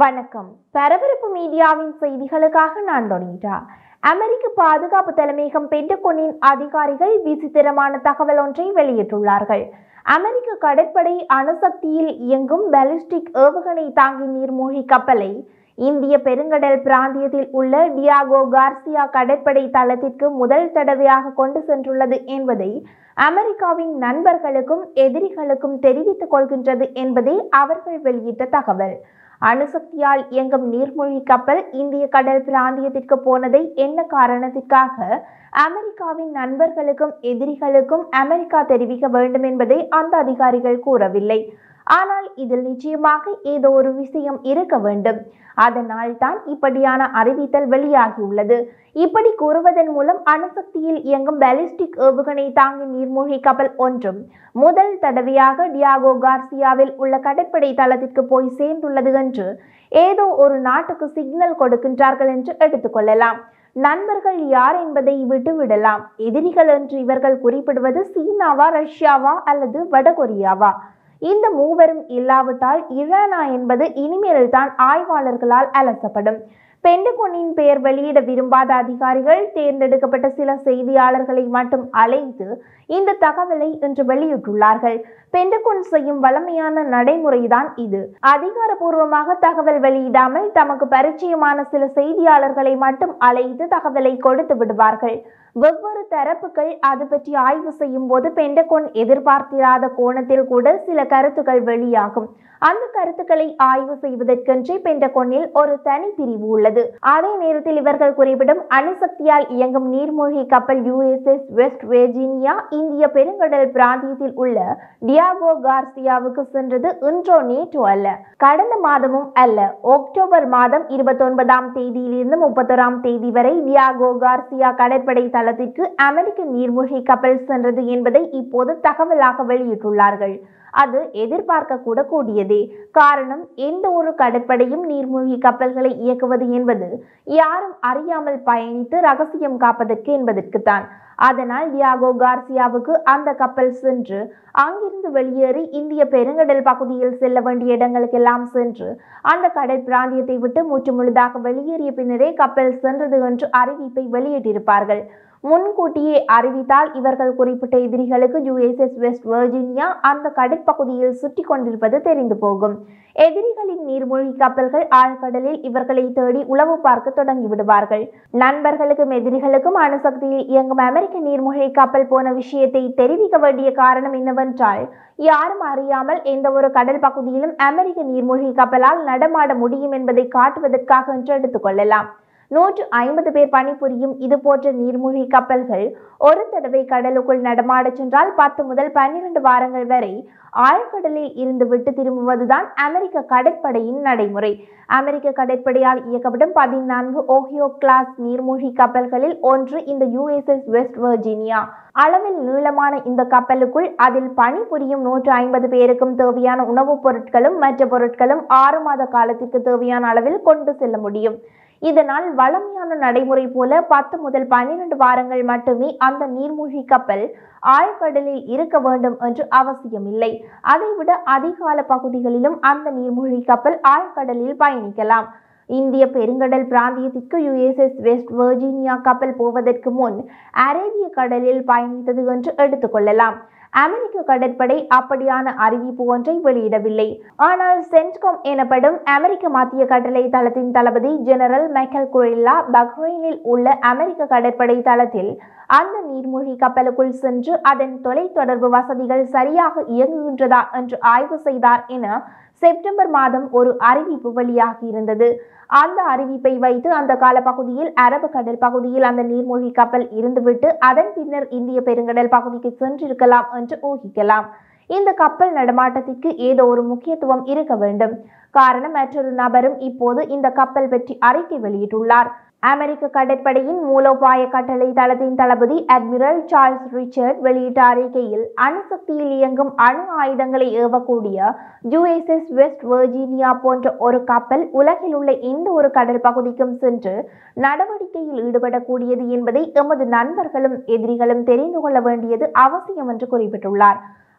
வணக்கம் பரபரப்பு மீடியாவின் செய்திகளுக்காக நான் டொனிட்டா அமெரிக்க பாதுகாப்பு தலைமையகம் பென்டகோனின் அதிகாரிகள் விசித்திரமான தகவல் ஒன்றை வெளியிட்டுள்ளார்கள் அமெரிக்க கடற்படை அணுசக்தியில் இயங்கும் பாலிஸ்டிக் ஏவுகணை தாங்கி நீர்மூழ்கி கப்பலை இந்திய பெருங்கடல் பிராந்தியத்தில் உள்ள டியாகோ கார்சியா கடற்படை தளத்திற்கு முதல் தடவையாக கொண்டு சென்றுள்ளது என்பதை அமெரிக்காவின் நண்பர்களுக்கும் எதிரிகளுக்கும் தெரிவித்துக் கொள்கின்றது என்பதே அவர்கள் வெளியிட்ட தகவல் அணுசக்தியால் இயங்கும் நீர்மூழ்கி கப்பல் இந்திய கடல் பிராந்தியத்திற்கு போனதை என்ன காரணத்திற்காக அமெரிக்காவின் நண்பர்களுக்கும் எதிரிகளுக்கும் அமெரிக்கா தெரிவிக்க வேண்டும் என்பதை அந்த அதிகாரிகள் கூறவில்லை ஆனால் இதில் நிச்சயமாக ஏதோ ஒரு விஷயம் இருக்க வேண்டும் அதனால் தான் இப்படியான அறிவித்தல் வெளியாகியுள்ளது இப்படி கூறுவதன் மூலம் அணுசக்தியில் இயங்கும் பாலிஸ்டிக் ஏவுகணை தாங்கி நீர்மூழ்கி கப்பல் ஒன்றும் முதல் தடவையாக டியாகோ கார்சியாவில் உள்ள கடற்படை தளத்திற்கு போய் சேர்ந்துள்ளது என்று ஏதோ ஒரு நாட்டுக்கு சிக்னல் கொடுக்கின்றார்கள் என்று எடுத்துக்கொள்ளலாம் நண்பர்கள் யார் என்பதை விட்டுவிடலாம் எதிரிகள் என்று இவர்கள் குறிப்பிடுவது சீனாவா ரஷ்யாவா அல்லது வடகொரியாவா இந்த மூவரும் இல்லாவிட்டால் இரானா என்பது இனிமேல் தான் ஆய்வாளர்களால் அலசப்படும் பென்டகோனின் பெயர் வெளியிட விரும்பாத அதிகாரிகள் தேர்ந்தெடுக்கப்பட்ட சில செய்தியாளர்களை மட்டும் அழைத்து இந்த தகவலை இன்று வெளியிட்டுள்ளார்கள் பென்டகோன் செய்யும் வளமையான நடைமுறைதான் இது அதிகாரப்பூர்வமாக தகவல் வெளியிடாமல் தமக்கு பரிச்சயமான சில செய்தியாளர்களை மட்டும் அழைத்து தகவலை கொடுத்து விடுவார்கள் வெவ்வேறு தரப்புகள் அது பற்றி ஆய்வு செய்யும் போது பென்டகோன் எதிர்பார்த்திராத கோணத்தில் கூட சில கருத்துக்கள் வெளியாகும் அந்த கருத்துக்களை ஆய்வு செய்வதற்கென்றே பென்டகோனில் ஒரு தனி பிரிவு உள்ளது அதே நேரத்தில் இவர்கள் குறிப்பிடும் அணுசக்தியால் இயங்கும் நீர்மூழ்கி கப்பல் யுஎஸ்எஸ் வெஸ்ட் வெர்ஜீனியா இந்திய பெருங்கடல் பிராந்தியத்தில் உள்ள டியாகோ கார்சியாவுக்கு சென்றது இன்றோ நேற்றோ அல்ல கடந்த மாதமும் அல்ல அக்டோபர் மாதம் இருபத்தி ஒன்பதாம் தேதியிலிருந்து முப்பத்தோராம் தேதி வரை டியாகோ கார்சியா கடற்படை தளத்திற்கு அமெரிக்க நீர்மூழ்கி கப்பல் சென்றது என்பதை இப்போது தகவலாக வெளியிட்டுள்ளார்கள் அது எதிர்பார்க்க கூட கூடியதே காரணம் எந்த ஒரு கடற்படையும் நீர்மூழ்கி கப்பல்களை இயக்குவது என்பது யாரும் அறியாமல் பயணித்து ரகசியம் காப்பதற்கு என்பதற்குத்தான் அதனால் டியாகோ கார்சியாவுக்கு அந்த கப்பல் சென்று அங்கிருந்து வெளியேறி இந்திய பெருங்கடல் பகுதியில் செல்ல வேண்டிய இடங்களுக்கெல்லாம் சென்று அந்த கடல் பிராந்தியத்தை விட்டு முற்றுமுழுதாக வெளியேறிய பின்னரே கப்பல் சென்றது என்று அறிவிப்பை வெளியிட்டிருப்பார்கள் முன்கூட்டியே அறிவித்தால் இவர்கள் குறிப்பிட்ட எதிரிகளுக்கு யுஎஸ்எஸ் வெஸ்ட் வெர்ஜீனியா அந்த கடற்பகுதியில் சுற்றி கொண்டிருப்பது தெரிந்து போகும் எதிரிகளின் நீர்மூழ்கி கப்பல்கள் ஆழ்கடலில் இவர்களை தேடி உளவு பார்க்க தொடங்கி விடுவார்கள் நண்பர்களுக்கும் எதிரிகளுக்கும் அணுசக்தியில் இயங்கும் அமெரிக்க நீர்மூழ்கி கப்பல் போன விஷயத்தை தெரிவிக்க வேண்டிய காரணம் என்னவென்றால் யாரும் அறியாமல் எந்த ஒரு கடல் பகுதியிலும் அமெரிக்க நீர்மூழ்கி கப்பலால் நடமாட முடியும் என்பதை காட்டுவதற்காக என்று எடுத்துக்கொள்ளலாம் நூற்று ஐம்பது பேர் பணிபுரியும் இது போன்ற நீர்மூழ்கி கப்பல்கள் ஒரு தடவை கடலுக்குள் நடமாடச் சென்றால் பத்து முதல் பன்னிரண்டு வாரங்கள் வரை ஆழ்கடலில் இருந்து விட்டு திரும்புவதுதான் அமெரிக்க கடற்படையின் நடைமுறை அமெரிக்க கடற்படையால் இயக்கப்படும் பதினான்கு ஓஹியோ கிளாஸ் நீர்மூழ்கி கப்பல்களில் ஒன்று இந்த யுஎஸ்எஸ் வெஸ்ட் வெர்ஜீனியா அளவில் நீளமான இந்த கப்பலுக்குள் அதில் பணிபுரியும் நூற்று ஐம்பது பேருக்கும் தேவையான உணவுப் பொருட்களும் மற்ற பொருட்களும் ஆறு மாத காலத்திற்கு தேவையான அளவில் கொண்டு செல்ல முடியும் இதனால் வளமையான நடைமுறை போல பத்து முதல் பன்னிரண்டு வாரங்கள் மட்டுமே அந்த நீர்மூழ்கி கப்பல் ஆழ்கடலில் இருக்க வேண்டும் என்று அவசியமில்லை அதைவிட அதிகால பகுதிகளிலும் அந்த நீர்மூழ்கி கப்பல் ஆழ்கடலில் பயணிக்கலாம் இந்திய பெருங்கடல் பிராந்தியத்திற்கு யுஎஸ்எஸ் வெஸ்ட் வெர்ஜீனியா கப்பல் போவதற்கு முன் அரேபிய கடலில் பயணித்தது என்று எடுத்துக்கொள்ளலாம் அமெரிக்க கடற்படை அப்படியான அறிவிப்பு ஒன்றை வெளியிடவில்லை ஆனால் சென்ட்காம் எனப்படும் அமெரிக்க மத்திய கட்டளை தளத்தின் தளபதி ஜெனரல் மைக்கேல் குரில்லா பஹ்ரைனில் உள்ள அமெரிக்க கடற்படை தளத்தில் அந்த நீர்மூழ்கி கப்பலுக்குள் சென்று அதன் தொலைத்தொடர்பு வசதிகள் சரியாக இயங்குகின்றதா என்று ஆய்வு செய்தார் என செப்டம்பர் மாதம் ஒரு அறிவிப்பு வெளியாகி இருந்தது அந்த அறிவிப்பை வைத்து அந்த காலப்பகுதியில் அரபு கடல் பகுதியில் அந்த நீர்மூழ்கி கப்பல் இருந்துவிட்டு அதன் பின்னர் இந்திய பெருங்கடல் பகுதிக்கு சென்றிருக்கலாம் என்று ஊகிக்கலாம் இந்த கப்பல் நடமாட்டத்திற்கு ஏதோ ஒரு முக்கியத்துவம் இருக்க வேண்டும் காரணம் மற்றொரு நபரும் இப்போது இந்த கப்பல் பற்றி அறிக்கை வெளியிட்டுள்ளார் அமெரிக்க கடற்படையின் மூலோபாய கட்டளை தளத்தின் தளபதி அட்மிரல் சார்ல்ஸ் ரிச்சர்ட் வெளியிட்ட அறிக்கையில் அணுசக்தியில் இயங்கும் அணு ஆயுதங்களை ஏவக்கூடிய யுஎஸ்எஸ் வெஸ்ட் வெர்ஜீனியா போன்ற ஒரு கப்பல் உலகில் உள்ள எந்த ஒரு கடல் பகுதிக்கும் சென்று நடவடிக்கையில் ஈடுபடக்கூடியது என்பதை எமது நண்பர்களும் எதிரிகளும் தெரிந்து கொள்ள வேண்டியது அவசியம் என்று குறிப்பிட்டுள்ளார்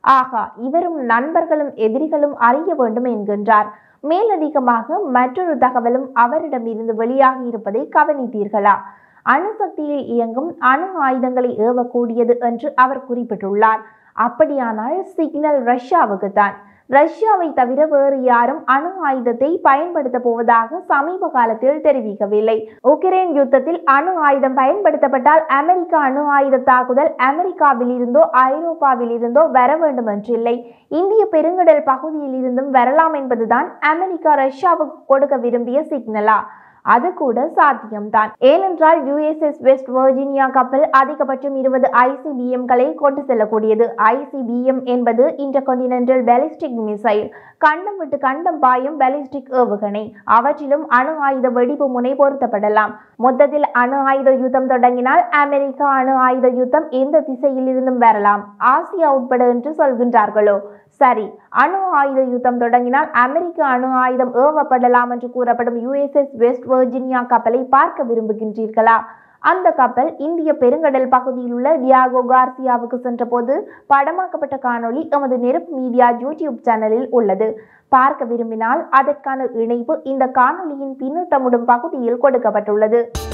ஆகா இவரும் நண்பர்களும் எதிரிகளும் அறிய வேண்டும் என்கின்றார் மேலதிகமாக மற்றொரு தகவலும் அவரிடமிருந்து வெளியாகி இருப்பதை கவனித்தீர்களா அணுசக்தியில் இயங்கும் அணு ஆயுதங்களை ஏவக்கூடியது என்று அவர் குறிப்பிட்டுள்ளார் அப்படியானால் சிக்னல் ரஷ்யாவுக்கு தான் ரஷ்யாவை தவிர வேறு யாரும் அணு ஆயுதத்தை பயன்படுத்த போவதாக சமீப காலத்தில் தெரிவிக்கவில்லை உக்ரைன் யுத்தத்தில் அணு ஆயுதம் பயன்படுத்தப்பட்டால் அமெரிக்க அணு ஆயுத தாக்குதல் அமெரிக்காவில் இருந்தோ ஐரோப்பாவில் இருந்தோ வர வேண்டும் என்றில்லை இந்திய பெருங்கடல் பகுதியில் இருந்தும் வரலாம் என்பதுதான் அமெரிக்கா ரஷ்யாவுக்கு கொடுக்க விரும்பிய சிக்னலா அது கூட சாத்தியம்தான் ஏனென்றால் யுஎஸ்எஸ் வெஸ்ட் வர்ஜீனியா கப்பல் அதிகபட்சம் இருபது ஐசிபிஎம்களை கொண்டு செல்லக்கூடியது ஐசிபிஎம் என்பது இன்டர்கான்டினென்டல் பேலிஸ்டிக் மிசைல் கண்டம் விட்டு கண்டம் பாயும் பேலிஸ்டிக் ஏவுகணை அவற்றிலும் அணு ஆயுத வெடிப்பு முனை பொருத்தப்படலாம் மொத்தத்தில் அணு ஆயுத யுத்தம் தொடங்கினால் அமெரிக்கா அணு ஆயுத யுத்தம் எந்த திசையில் இருந்தும் வரலாம் ஆசியா உட்பட என்று சொல்கின்றார்களோ சரி அணு ஆயுத யுத்தம் தொடங்கினால் அமெரிக்க அணு ஆயுதம் ஏவப்படலாம் என்று கூறப்படும் யுஎஸ்எஸ் வெஸ்ட் வர்ஜீனியா கப்பலை பார்க்க விரும்புகின்றீர்களா அந்த கப்பல் இந்திய பெருங்கடல் பகுதியில் உள்ள டியாகோ கார்சியாவுக்கு சென்றபோது படமாக்கப்பட்ட காணொளி எமது நெருப்பு மீடியா யூடியூப் சேனலில் உள்ளது பார்க்க விரும்பினால் அதற்கான இணைப்பு இந்த காணொளியின் பின்னூட்டமுடும் பகுதியில் கொடுக்கப்பட்டுள்ளது